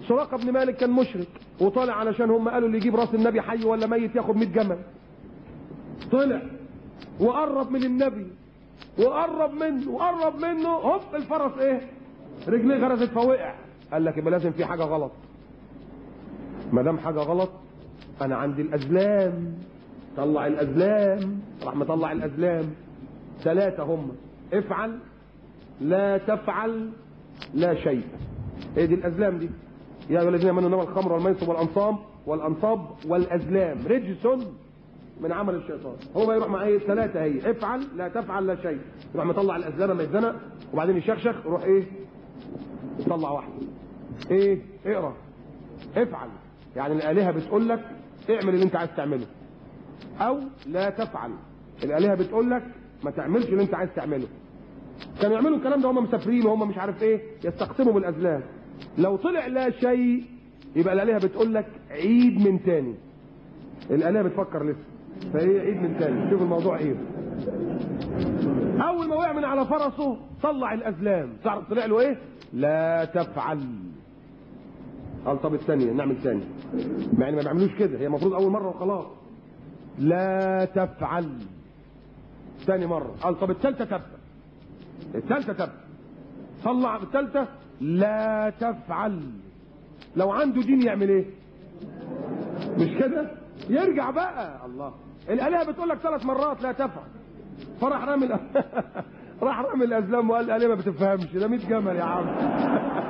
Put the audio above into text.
سراقه بن مالك كان مشرك وطالع علشان هم قالوا اللي يجيب راس النبي حي ولا ميت ياخد 100 جمل طلع وقرب من النبي وقرب منه وقرب منه هوب الفرس ايه رجليه غرزت فوقع قال لك يبقى لازم في حاجه غلط ما دام حاجه غلط انا عندي الازلام طلع الازلام راح مطلع الازلام ثلاثه هم افعل لا تفعل لا شيء ايه دي الازلام دي يا ايها الذين امنوا انما الخمر والميسر والانصاب والانصاب والازلام رجس من عمل الشيطان هو بقى يروح مع ايه ثلاثه هي افعل لا تفعل لا شيء يروح مطلع الازلام لما يتزنق وبعدين يشخشخ يروح ايه يطلع واحده ايه اقرا افعل يعني الالهه بتقول لك اعمل اللي انت عايز تعمله او لا تفعل الالهه بتقول لك ما تعملش اللي انت عايز تعمله كانوا يعملوا الكلام ده هم مسافرين وهم مش عارف ايه يستقسموا بالازلام لو طلع لا شيء يبقى الالهه بتقول لك عيد من تاني الالهه بتفكر لسه فايه عيد من تاني شوف الموضوع ايه اول ما وقع من على فرسه طلع الازلام تعرف طلع له ايه لا تفعل قال طب الثانيه نعمل ثاني مع ان ما بيعملوش كده هي المفروض اول مره وخلاص لا تفعل ثاني مره قال طب الثالثه تبقى الثالثه تبقى طلع الثالثه لا تفعل لو عنده دين يعمل ايه مش كده يرجع بقى الله الالهه بتقول لك ثلاث مرات لا تفعل فراح رامي الأ- راح رامي الازلام وقال الالهه ما بتفهمش ده 100 جمل يا عم